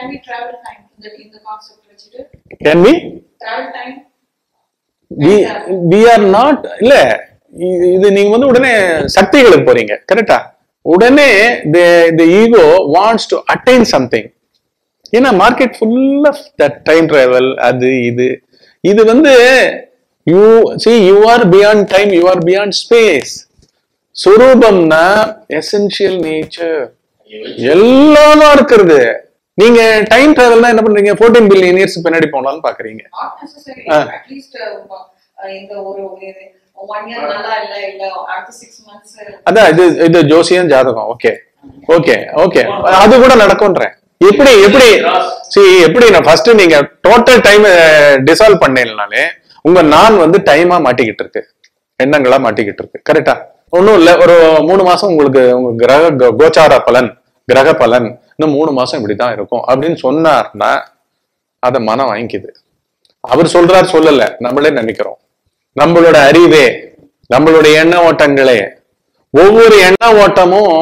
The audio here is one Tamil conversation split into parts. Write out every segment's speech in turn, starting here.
can we travel time in the in the concept வச்சுட்டு can we travel time we are not இல்ல இ- இது நீங்க வந்து உடனே சக்திகளுக்கு போறீங்க கரெக்டா உடனே the ego wants to attain something ஏன்னா market full of that time travel அது இது இது வந்து you see you are beyond time you are beyond space சுரூபம்னா எசென்ஷியல் நேச்சர் எல்லாமா இருக்கிறது நீங்க டைம் டிராவல்னா என்ன பண்றீங்க 14 பில்லியன் இயர்ஸ் பின்னாடி போனாலும் பாக்குறீங்க not necessary Ah. at least uh, uh, இந்த ஒரு ஒன் இயர் நல்லா இல்ல இல்ல அடுத்த சிக்ஸ் மந்த்ஸ் அதான் இது இது ஜோசியம் ஜாதகம் ஓகே ஓகே ஓகே அது கூட நடக்கும்ன்றேன் எப்படி எப்படி see எப்படி நான் ஃபர்ஸ்ட் நீங்க டோட்டல் டைம் டிசால்வ் பண்ணேன்னாலே உங்க நான் வந்து டைமா மாட்டிக்கிட்டு இருக்கு எண்ணங்களா மாட்டிக்கிட்டு இருக்கு கரெக்டா ஒண்ணும் இல்ல ஒரு மூணு மாசம் உங்களுக்கு உங்க கிரக கோ- கோச்சார பலன் கிரக பலன் இன்னும் மூணு மாசம் இப்படிதான் இருக்கும் அப்படின்னு சொன்னார்னா அதை மனம் வாங்கிக்குது அவர் சொல்றார் சொல்லல நம்மளே நினைக்கிறோம் நம்மளோட அறிவே நம்மளுடைய எண்ண ஓட்டங்களே ஒவ்வொரு எண்ண ஓட்டமும்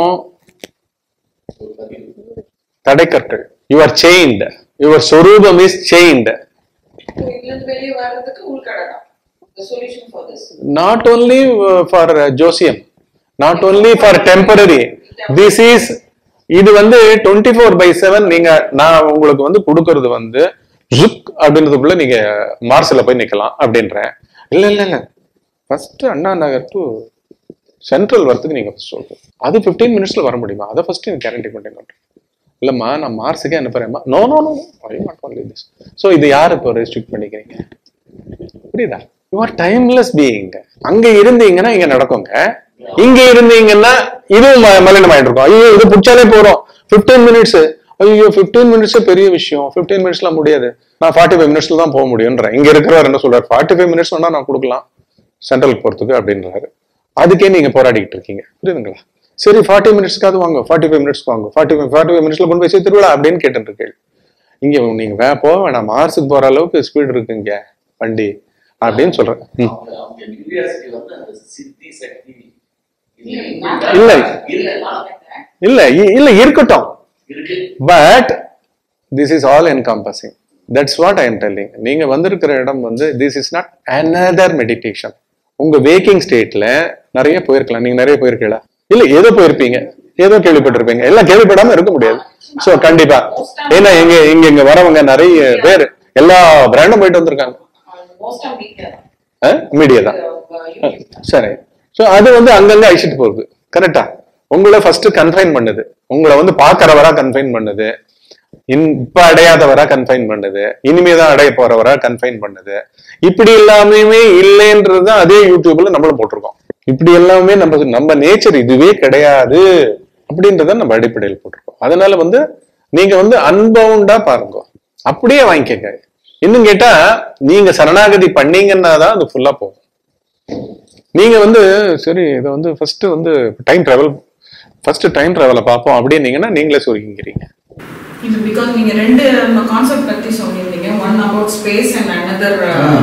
தடைக்கற்கள் யுவர் செயின்ட் யுவர் சொரூபம் இஸ் செயின்ட் இதுல இருந்து வெளியே வர்றதுக்கு உள்கடலாம் the solution for this not only for ஜோசியம் not only for temporary this is இது வந்து டுவெண்ட்டி ஃபோர் பை செவன் நீங்க நான் உங்களுக்கு வந்து கொடுக்கறது வந்து ஜுக் அப்படின்றதுக்குள்ள நீங்க மார்ஸ்ல போய் நிக்கலாம் அப்படின்றேன் இல்ல இல்ல இல்ல first Anna Nagar to Central வரத்துக்கு நீங்க first சொல்லுங்க அது 15 மினிட்ஸ்ல வர முடியுமா அதை ஃபர்ஸ்ட் நீங்க கேரண்டி பண்ணுங்க இல்லம்மா நான் மார்ஸுக்கே அனுப்புறேன்மா no no no I not only this so இது யார் இப்போ ரெஸ்ட்ரிக்ட் பண்ணிக்கிறீங்க புரியுதா யூ ஆர் டைம்லெஸ் பீயிங் அங்க இருந்தீங்கன்னா இங்க நடக்குங்க இங்க இருந்தீங்கன்னா இதுவும் ம- மலினமாயிட்டு இருக்கும் ஐயோ இது பிடிச்சாலே போறோம் 15 மினிட்ஸ் ஐயோ 15 மினிட்ஸ் பெரிய விஷயம் 15 மினிட்ஸ்லாம் முடியாது நான் ஃபார்ட்டி ஃபைவ் மினிட்ஸ்ல தான் போக முடியும்ன்றேன் இங்க இருக்கிறவர் என்ன சொல்றாரு ஃபார்ட்டி ஃபைவ் மினிட்ஸ் வேணா நான் கொடுக்கலாம் சென்ட்ரலுக்கு போறதுக்கு அப்படின்றாரு அதுக்கே நீங்க போராடிக்கிட்டு இருக்கீங்க புரியுதுங்களா சரி ஃபார்ட்டி மினிட்ஸ்க்காவது வாங்க ஃபார்ட்டி ஃபைவ் மினிட்ஸ்க்கு வாங்க ஃபார்ட்டி ஃபைவ் ஃபார்ட்டி ஃபைவ் மினிட்ஸ்ல கொண்டு போய் சேர்த்துருவா அப்படின்னு கேட்டுட்டு இருக்கேன் இங்க நீங்க வே போக வேணாம் மார்ஸுக்கு போற அளவுக்கு ஸ்பீடு இருக்குங்க வண்டி அப்படின்னு சொல்றேன் ம். அவங்க அவங்க curiosity வந்து அந்த சித்தி சக்தி இல்ல, இல்லை. இல்ல இல்ல இ- இல்ல இருக்கட்டும் இருக்கு but this is all encompassing that's what I am telling நீங்க வந்திருக்கிற இடம் வந்து this is not another meditation உங்க வேக்கிங் ஸ்டேட்ல நிறைய போயிருக்கலாம் நீங்க நிறைய போயிருக்கீங்களா இல்ல ஏதோ போயிருப்பீங்க ஏதோ கேள்விப்பட்டிருப்பீங்க எல்லாம் கேள்விப்படாம இருக்க முடியாது சோ கண்டிப்பா ஏன்னா இங்க இங்க இங்க வரவங்க நிறைய பேர் எல்லா பிராண்டும் போயிட்டு வந்திருக்காங்க மோஸ்ட் ஆஃப் மீடியா மீடியா தான் சரி சோ அது வந்து அங்கங்க அழிச்சிட்டு போகுது கரெக்டா உங்களை ஃபர்ஸ்ட் கன்ஃபைன் பண்ணுது உங்களை வந்து பாக்குறவரா கன்ஃபைன் பண்ணுது இன்- இப்ப அடையாதவரா கன்ஃபைன் பண்ணுது இனிமேதான் அடைய போறவரா கன்ஃபைன் பண்ணுது இப்படி எல்லாமே இல்லைன்றது தான் அதே யூடியூப்ல நம்மளும் போட்டிருக்கோம் இப்படி எல்லாமே நம்ம நம்ம நேச்சர் இதுவே கிடையாது அப்படின்றத நம்ம அடிப்படையில் போட்டிருக்கோம் அதனால வந்து நீங்க வந்து அன்பவுண்டா பாருங்க அப்படியே வாங்கிக்கங்க இன்னும் கேட்டா நீங்க சரணாகதி பண்ணீங்கன்னா தான் அது ஃபுல்லா போகும் நீங்க வந்து சரி இதை வந்து ஃபர்ஸ்ட் வந்து டைம் டிராவல் ஃபர்ஸ்ட் டைம் டிராவலை பார்ப்போம் அப்படின்னீங்கன்னா நீங்களே சுருங்கிக்கிறீங்க இது பிகாஸ் நீங்க ரெண்டு கான்செப்ட் பத்தி சொல்லியிருந்தீங்க one about space and another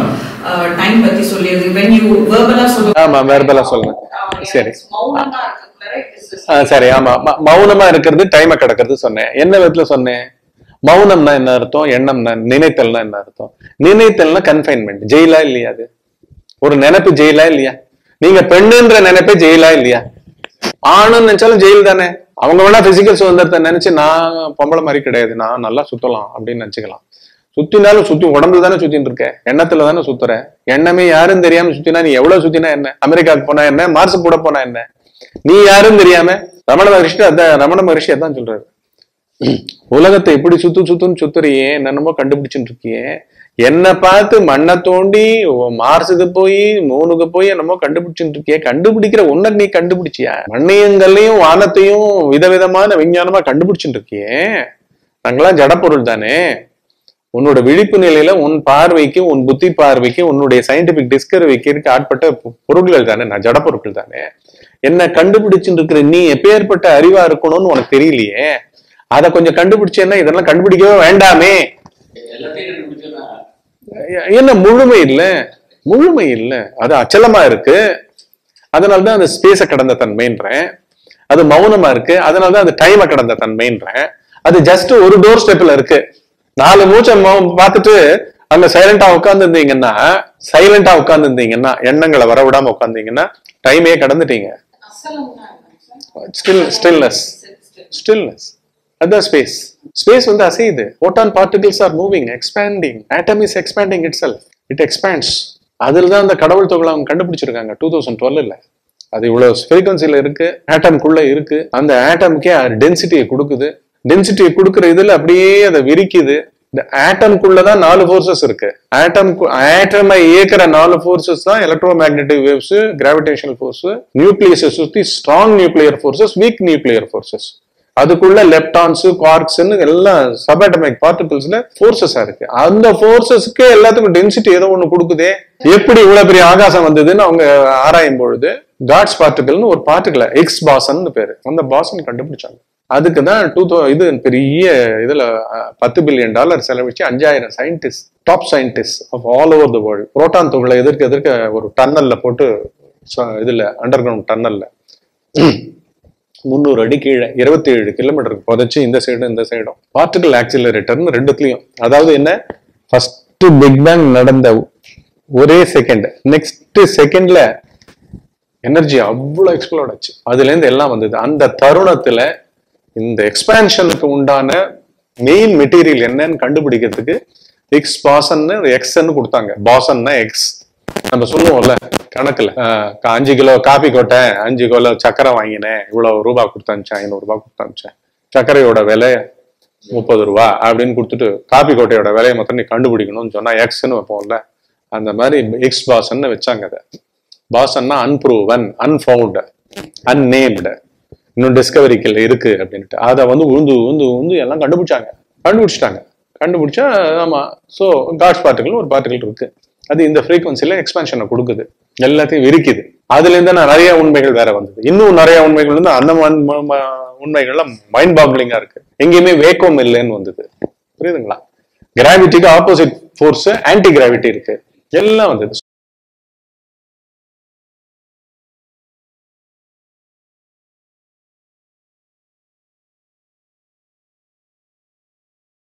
time பத்தி சொல்லியிருந்தீங்க when you verbal ஆ சொல்லுங்க ஆமா verbal ஆ சொல்லுங்க. சரி. மௌனமா இருக்கக்குள்ள it is the ஆ, சரி ஆமா ம- மௌனமா இருக்கிறது டைமை கிடக்கிறது சொன்னேன் என்ன விதத்துல சொன்னேன் மௌனம்னா என்ன அர்த்தம் எண்ணம்னா நினைத்தல்னா என்ன அர்த்தம் நினைத்தல்னா கன்ஃபைன்மெண்ட் ஜெயிலா இல்லையா அது ஒரு நினைப்பு ஜெயிலா இல்லையா நீங்க பெண்ணுன்ற நினைப்பே ஜெயிலா இல்லையா ஆணுன்னு நினைச்சாலும் ஜெயில் தானே அவங்க வேணா பிசிக்கல் சுதந்திரத்தை நினைச்சு நான் பொம்பளை மாதிரி கிடையாது நான் நல்லா சுத்தலாம் அப்படின்னு நினைச்சுக்கலாம் சுத்தினாலும் சுத்தி உடம்புல தானே சுத்தின்னு இருக்க எண்ணத்துல தானே சுத்துற எண்ணமே யாரும் தெரியாம சுத்தினா நீ எவ்வளவு சுத்தினா என்ன அமெரிக்காவுக்கு போனா என்ன மார்ஸ் கூட போனா என்ன நீ யாரும் தெரியாம ரமண மகரிஷி அதான் ரமண மகரிஷி அதான் சொல்றாரு உலகத்தை இப்படி சுத்து சுத்துன்னு சுத்துறியே என்னென்னமோ கண்டுபிடிச்சுட்டு இருக்கியே என்ன பார்த்து மண்ணை தோண்டி ஓ- மார்ஸுக்கு போய் மூணுக்கு போய் என்னமோ கண்டுபிடிச்சுட்டு இருக்கியே கண்டுபிடிக்கிற உன்னை நீ கண்டுபிடிச்சியா மண்ணையங்களையும் வானத்தையும் விதவிதமான விஞ்ஞானமா கண்டுபிடிச்சுட்டு இருக்கியே நாங்களாம் ஜடப்பொருள் தானே உன்னோட விழிப்பு நிலையில உன் பார்வைக்கு உன் புத்தி பார்வைக்கு உன்னுடைய சயின்டிபிக் டிஸ்கவரிக்கு இருக்க ஆட்பட்ட பொ- பொருட்கள் தானே நான் ஜட பொருட்கள் தானே என்ன கண்டுபிடிச்சுட்டு இருக்கிற நீ எப்பேற்பட்ட அறிவா இருக்கணும்னு உனக்கு தெரியலையே அதை கொஞ்சம் கண்டுபிடிச்சேன்னா இதெல்லாம் கண்டுபிடிக்கவே வேண்டாமே எல்லாத்தையும் கண்டுபிடிச்சோன்னா எ- என்ன முழுமை இல்ல முழுமை இல்ல அது அச்சலமா இருக்கு அதனாலதான் அந்த ஸ்பேஸ கடந்த தன்மைன்றேன் அது மௌனமா இருக்கு அதனாலதான் அது டைமை கடந்த தன்மைன்றேன் அது ஜஸ்ட் ஒரு டோர் ஸ்டெப்ல இருக்கு நாலு மூச்சை மௌ- பார்த்துட்டு அங்க சைலண்டா உட்கார்ந்து இருந்தீங்கன்னா சைலண்டா உட்கார்ந்து இருந்தீங்கன்னா எண்ணங்களை வர விடாம உட்கார்ந்தீங்கன்னா டைமே கடந்துட்டீங்க ஸ்டில் ஸ்டில்னஸ் ஸ்டில்னஸ் அதான் ஸ்பேஸ் ஸ்பேஸ் வந்து அசையுது ஓட்டான் particles are moving expanding atom is expanding itself it expands அதில் தான் அந்த கடவுள் தொகை அவங்க கண்டுபிடிச்சிருக்காங்க டூ தௌசண்ட் டுவெல்ல அது இவ்வளவு ஃப்ரீக்வன்சில இருக்கு ஆட்டம்குள்ள இருக்கு அந்த ஆட்டம்க்கே டென்சிட்டியை கொடுக்குது டென்சிட்டியை கொடுக்குற இதுல அப்படியே அதை விரிக்குது இந்த ஆட்டம்குள்ள தான் நாலு ஃபோர்ஸஸ் இருக்கு ஆட்டம் ஆட்டமை இயக்குற நாலு ஃபோர்ஸஸ் தான் electromagnetic waves gravitational force நியூக்ளியஸை சுத்தி strong nuclear forces weak nuclear forces அதுக்குள்ள லெப்டான்ஸ் குவார்க்ஸ்னு எல்லாம் சபாட்டமிக் பார்ட்டிகல்ஸ்ல ஃபோர்ஸஸா இருக்கு அந்த ஃபோர்ஸஸ்க்கு எல்லாத்துக்கும் டென்சிட்டி ஏதோ ஒண்ணு கொடுக்குதே எப்படி இவ்வளவு பெரிய ஆகாசம் வந்ததுன்னு அவங்க ஆராயும் பொழுது காட்ஸ் பார்ட்டிகல்னு ஒரு பார்ட்டிகல் எக்ஸ் பாசன் பேரு அந்த பாசன் கண்டுபிடிச்சாங்க அதுக்கு தான் டூ இது பெரிய இதுல அஹ், பத்து பில்லியன் டாலர் செலவழிச்சு அஞ்சாயிரம் scientist top scientist of all over the world proton துகளை எதிர்க்க எதிர்க்க ஒரு டன்னல்ல போட்டு ச- இதுல அண்டர் கிரவுண்ட் டன்னல்ல முந்நூறு அடி கீழே இருபத்தி ஏழு கிலோமீட்டருக்கு புதைச்சு இந்த சைடும் இந்த சைடும் பார்ட்டிகல் ஆக்சிலரேட்டர்னு ரெண்டுத்துலயும் அதாவது என்ன ஃபர்ஸ்ட் பிக் பேங் நடந்த ஒரே செகண்ட் நெக்ஸ்ட் செகண்ட்ல எனர்ஜி அவ்வளவு எக்ஸ்ப்ளோட் ஆச்சு அதுல இருந்து எல்லாம் வந்தது அந்த தருணத்துல இந்த எக்ஸ்பான்ஷனுக்கு உண்டான மெயின் மெட்டீரியல் என்னன்னு கண்டுபிடிக்கிறதுக்கு எக்ஸ் பாசன்னு எக்ஸ்ன்னு கொடுத்தாங்க பாசன்னா எக்ஸ் நம்ம சொல்லுவோம்ல கணக்குல ஆஹ் அஞ்சு கிலோ காபி கொட்டேன் அஞ்சு கிலோ சக்கரை வாங்கினேன் இவ்வளவு ரூபாய் கொடுத்து அனுப்பிச்சேன் ஐநூறு ரூபாய் கொடுத்து அனுப்பிச்சேன் சர்க்கரையோட விலை முப்பது ரூபா அப்படின்னு கொடுத்துட்டு காபி கோட்டையோட விலையை மொத்தம் நீ கண்டுபிடிக்கணும்னு சொன்னா எக்ஸ்ன்னு வைப்போம்ல அந்த மாதிரி எக்ஸ் பாசன்னு வச்சாங்க அதை பாசன்னா அன்ப்ரூவன் அன்ஃபவுண்ட் அன்னேம்டு இன்னும் டிஸ்கவரிக்கல் இருக்கு அப்படின்ட்டு அதை வந்து உழுந்து உழுந்து உழுந்து எல்லாம் கண்டுபிடிச்சாங்க கண்டுபிடிச்சிட்டாங்க கண்டுபிடிச்சா ஆமா ஸோ காட்ஸ் பார்ட்டிகல் ஒரு பார்ட்டிகல் இருக்கு அது இந்த ஃப்ரீக்வன்சில எக்ஸ்பான்ஷனை கொடுக்குது எல்லாத்தையும் விரிக்குது அதுல இருந்து நான் நிறைய உண்மைகள் வேற வந்தது இன்னும் நிறைய உண்மைகள் வந்து அந்த ம- ம- ம- உண்மைகள்லாம் மைண்ட் பாக்லிங்கா இருக்கு எங்கேயுமே வேக்கம் இல்லைன்னு வந்தது புரியுதுங்களா கிராவிட்டிக்கு ஆப்போசிட் ஃபோர்ஸ் ஆன்டி கிராவிட்டி இருக்கு எல்லாம் வந்தது